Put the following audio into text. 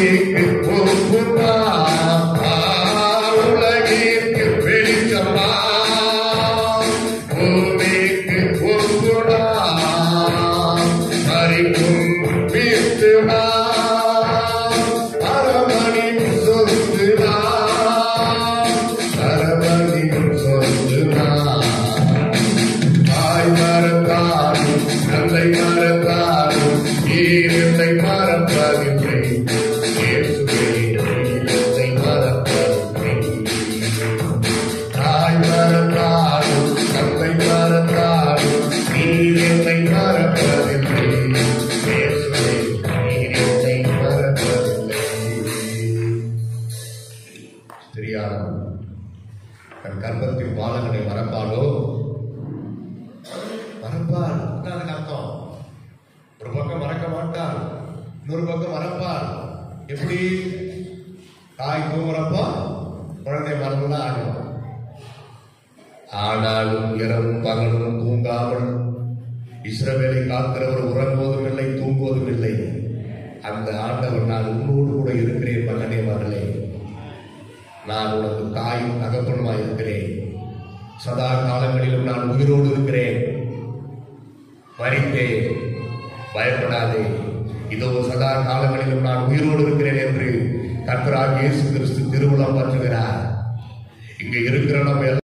பூமிக்கு பொறுப்புமா உலகிற்கு வெளிச்சமா பூமிக்கு பொறுப்புடா அறிவும் வீட்டுடா அரமணி சொத்துடா அரமணி சொத்துடா தாய் மறந்தாலும் தந்தை மறந்தாலும் ஈரத்தை மறப்பதில்லை இயேசுவே ஈரத்தை மறப்பதில்லை தாய் மறந்தாலும் தந்தை மறந்தாலும் ஈரத்தை மறப்பதில்லை இயேசுவே ஈரத்தை மறப்பதில்லை ஸ்திரியானவன் தன் கர்ப்பத்தின் பாலகனை மறப்பாளோ மறப்பாள் அதான் அதுக்கு அர்த்தம் ஒரு பக்கம் மறக்க மாட்டாள் இன்னொரு பக்கம் மறப்பாள் எப்படி தாய் தூங்குறப்போ குழந்தை மறந்துதான் ஆடும் ஆனாலும் இரவும் பகலும் தூங்காமல் இஸ்ரவேலை காக்கிறவர் உறங்குவதும் இல்லை தூங்குவதும் இல்லை அந்த ஆண்டவர் நான் உன்னோடு கூட இருக்கிறேன் மகனே மகளே நான் உனக்கு தாயும் தகப்பனுமாய் இருக்கிறேன் சதா காலங்களிலும் நான் உயிரோடு இருக்கிறேன் மறித்தேன் பயப்படாதே இதோ சதா காலங்களிலும் நான் உயிரோடு இருக்கிறேன் என்று கர்த்தராகிய இயேசு கிறிஸ்து திருவுளம் பற்றுகிறார் இங்க இருக்கிற நம்ம